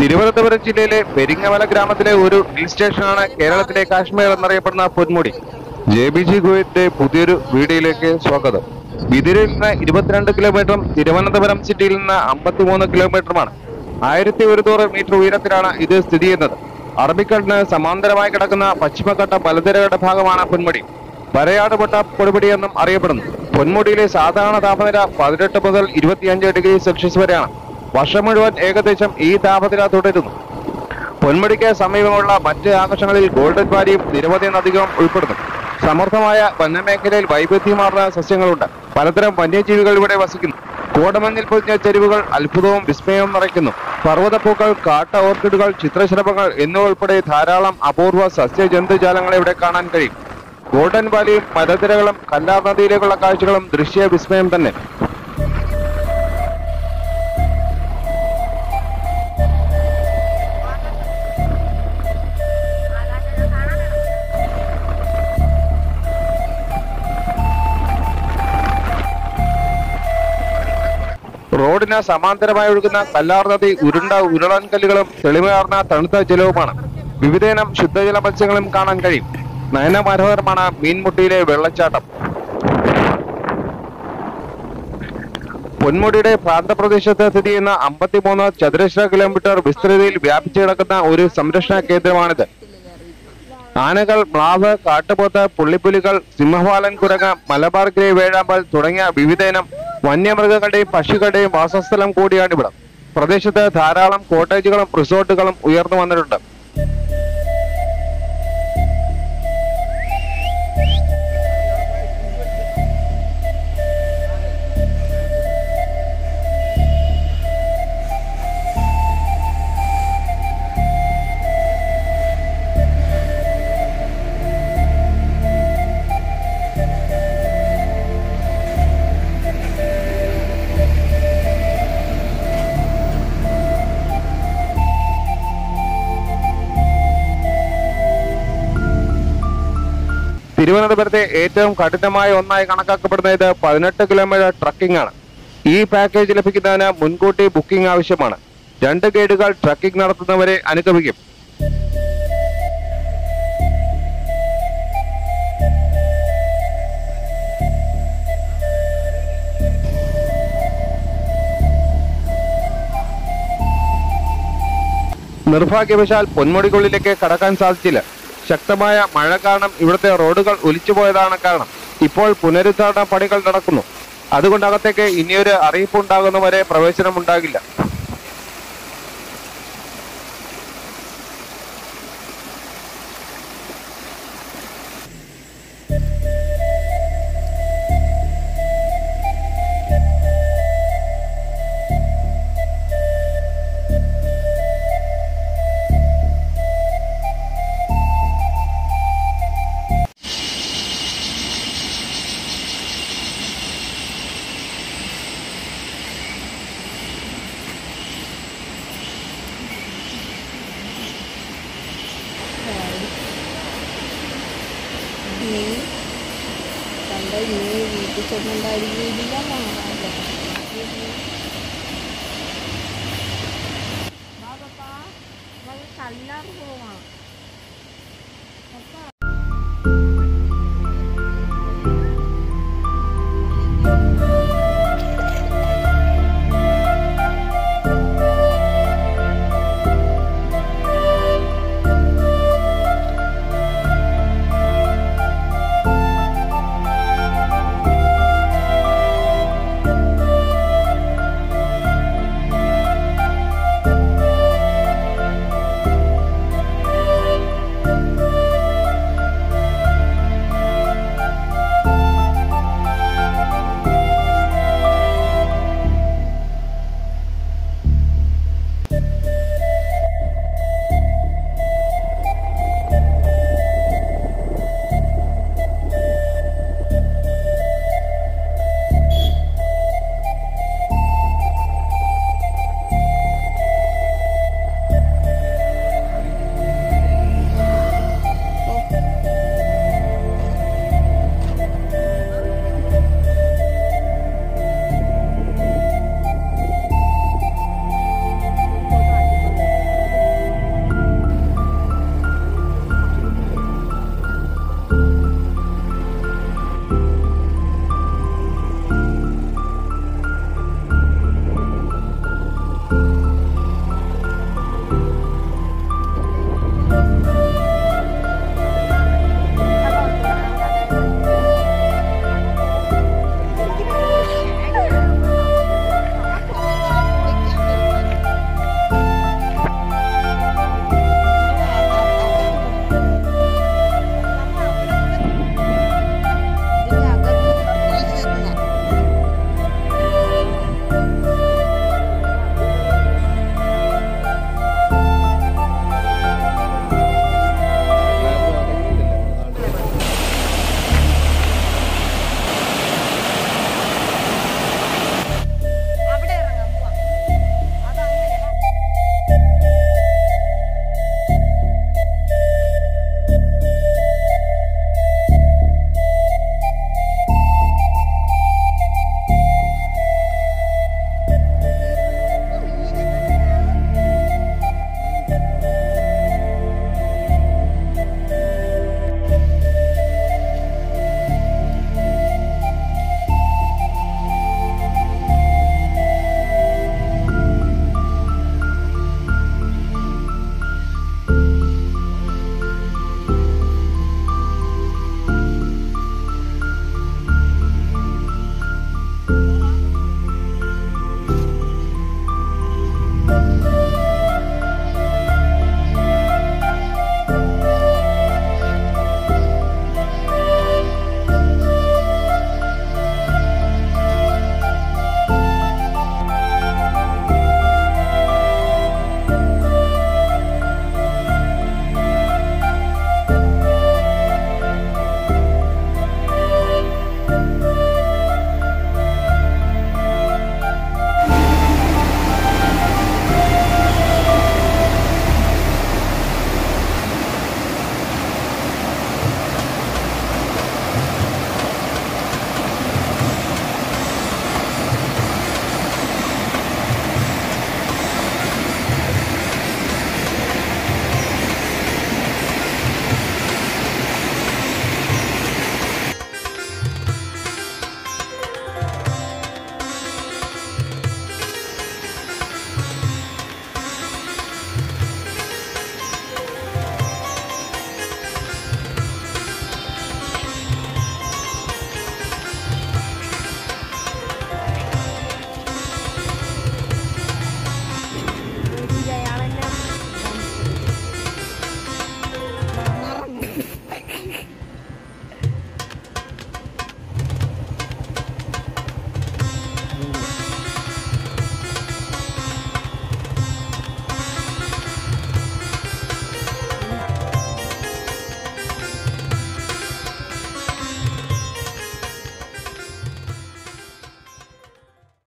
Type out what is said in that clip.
തിരുവനന്തപുരം ജില്ലയിലെ പെരിങ്ങമല ഗ്രാമത്തിലെ ഒരു ഹിൽ സ്റ്റേഷനാണ് കേരളത്തിലെ കാശ്മീർ എന്നറിയപ്പെടുന്ന പൊന്മുടി ജെ ബി ജി ഗോയന്റെ പുതിയൊരു വീഡിയോയിലേക്ക് സ്വാഗതം വിതിരയിൽ നിന്ന് ഇരുപത്തിരണ്ട് കിലോമീറ്ററും തിരുവനന്തപുരം സിറ്റിയിൽ നിന്ന് അമ്പത്തിമൂന്ന് കിലോമീറ്ററുമാണ് ആയിരത്തി ഒരുന്നൂറ് മീറ്റർ ഉയരത്തിലാണ് ഇത് സ്ഥിതി ചെയ്യുന്നത് അറബിക്കടലിന് സമാന്തരമായി കിടക്കുന്ന പശ്ചിമഘട്ട മലനിരകളുടെ ഭാഗമാണ് പൊന്മുടി വരയാട് പൊട്ട പൊടിപിടി എന്നും അറിയപ്പെടുന്നു പൊന്മുടിയിലെ സാധാരണ താപനില പതിനെട്ട് മുതൽ ഇരുപത്തിയഞ്ച് ഡിഗ്രി സെൽഷ്യസ് വരെയാണ് വർഷം മുഴുവൻ ഏകദേശം ഈ താപനില തുടരുന്നു പൊന്മുടിക്ക് സമീപമുള്ള മറ്റ് ആകർഷണങ്ങളിൽ ഗോൾഡൻ വാലിയും നിരവധി നദികളും ഉൾപ്പെടുന്നു സമൃദ്ധമായ വനമേഖലയിൽ വൈവിധ്യമാർന്ന സസ്യങ്ങളുണ്ട് പലതരം വന്യജീവികൾ ഇവിടെ വസിക്കുന്നു കോടമഞ്ഞിൽ പൊതിഞ്ഞ ചെരുവുകൾ അത്ഭുതവും വിസ്മയവും നിറയ്ക്കുന്നു പർവ്വതപ്പൂക്കൾ കാട്ട ഓർക്കിഡുകൾ ചിത്രശലഭങ്ങൾ എന്നിവ ഉൾപ്പെടെ ധാരാളം അപൂർവ സസ്യജന്തുജാലങ്ങളെ ഇവിടെ കാണാൻ കഴിയും ഗോൾഡൻ വാലിയും മരനിരകളും കല്ലാർ നദിയിലേക്കുള്ള കാഴ്ചകളും ദൃശ്യ വിസ്മയം തന്നെ റോഡിന് സമാന്തരമായി ഒഴുകുന്ന കല്ലാർ നദി ഉരുണ്ട ഉരുളൻ കല്ലുകളും തെളിമയാർന്ന തണുത്ത ജലവുമാണ് വിവിധയിനം ശുദ്ധജല മത്സ്യങ്ങളും കാണാൻ കഴിയും നയന മനോഹരമാണ് മീൻമുട്ടിയിലെ വെള്ളച്ചാട്ടം പൊന്മുടിയുടെ പ്രാന്തപ്രദേശത്ത് സ്ഥിതി ചെയ്യുന്ന അമ്പത്തിമൂന്ന് ചതുരശ്ര കിലോമീറ്റർ വിസ്തൃതിയിൽ വ്യാപിച്ചു കിടക്കുന്ന ഒരു സംരക്ഷണ കേന്ദ്രമാണിത് ആനകൾ മ്ലാവ് കാട്ടുപോത്ത് പുള്ളിപ്പുലികൾ സിംഹവാലൻ കുരങ്ങ് മലബാർ ഗ്രേ വേഴാമ്പൽ തുടങ്ങിയ വിവിധയിനം വന്യമൃഗങ്ങളുടെയും പക്ഷികളുടെയും വാസസ്ഥലം കൂടിയാണിവിടം പ്രദേശത്ത് ധാരാളം കോട്ടേജുകളും റിസോർട്ടുകളും ഉയർന്നു വന്നിട്ടുണ്ട് തിരുവനന്തപുരത്തെ ഏറ്റവും കഠിനമായ ഒന്നായി കണക്കാക്കപ്പെടുന്ന ഇത് പതിനെട്ട് കിലോമീറ്റർ ട്രക്കിംഗ് ആണ് ഈ പാക്കേജ് ലഭിക്കുന്നതിന് മുൻകൂട്ടി ബുക്കിംഗ് ആവശ്യമാണ് രണ്ട് ഗൈഡുകൾ ട്രക്കിംഗ് നടത്തുന്നവരെ അനുഗമിക്കും നിർഭാഗ്യവശാൽ പൊന്മുടിക്കുള്ളിലേക്ക് കടക്കാൻ സാധിച്ചില്ല ശക്തമായ മഴ കാരണം ഇവിടുത്തെ റോഡുകൾ ഒലിച്ചുപോയതാണ് കാരണം ഇപ്പോൾ പുനരുദ്ധാരണ പണികൾ നടക്കുന്നു അതുകൊണ്ട് അകത്തേക്ക് ഇനിയൊരു അറിയിപ്പ് ഉണ്ടാകുന്നവരെ പ്രവേശനം ഉണ്ടാകില്ല നീ കണ്ട നീ വീട്ടിൽ ചെന്നുണ്ടായിരിക്കില്ല കല്ലാറ് പോവാം